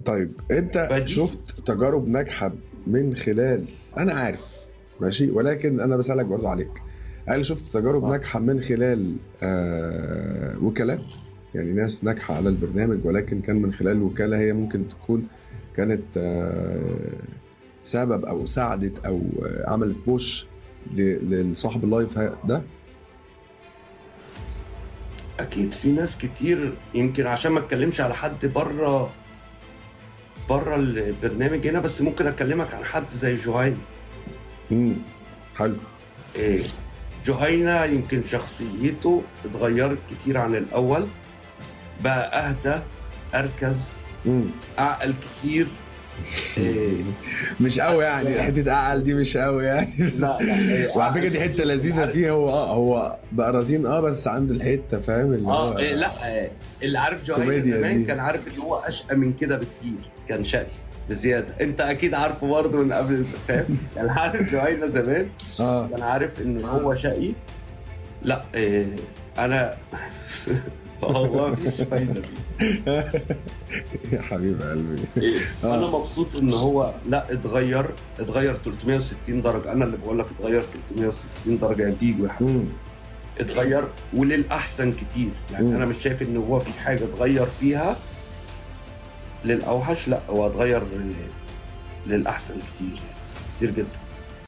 طيب انت فدي- شفت تجارب ناجحه من خلال انا عارف ماشي ولكن انا بسالك برضه عليك هل شفت تجارب آه. ناجحه من خلال آه وكالات يعني ناس ناجحه على البرنامج ولكن كان من خلال وكاله هي ممكن تكون كانت آه سبب او ساعدت او آه عملت بوش ل- لصاحب اللايف ها- ده اكيد في ناس كتير يمكن عشان ما اتكلمش على حد بره بره البرنامج هنا بس ممكن اكلمك عن حد زي جوهين امم حلو إيه، جهينة يمكن شخصيته اتغيرت كتير عن الأول بقى أهدى أركز امم أعقل كتير إيه، مش قوي يعني حته اعقل دي مش قوي يعني بس لا لا إيه، وعلى فكره دي حته لذيذه عارف- فيه هو اه هو بقى رزين اه بس عنده الحته فاهم اللي هو اه إيه، لا إيه، اللي عارف جهينة كوميديا زمان دي. كان عارف ان هو اشقى من كده بكتير كان شقي بزياده انت اكيد عارفه برضه من قبل فاهم كان عارف جهينة زمان اه كان عارف ان هو شقي لا إيه انا هو مفيش فايده فيه يا حبيب قلبي إيه، آه. انا مبسوط ان هو لا اتغير اتغير 360 درجه انا اللي بقول لك اتغير 360 درجه يا بيجو يا حبيبي مم. اتغير وللاحسن كتير يعني مم. انا مش شايف ان هو في حاجه اتغير فيها للاوحش لا هو اتغير للاحسن كتير يعني كتير جدا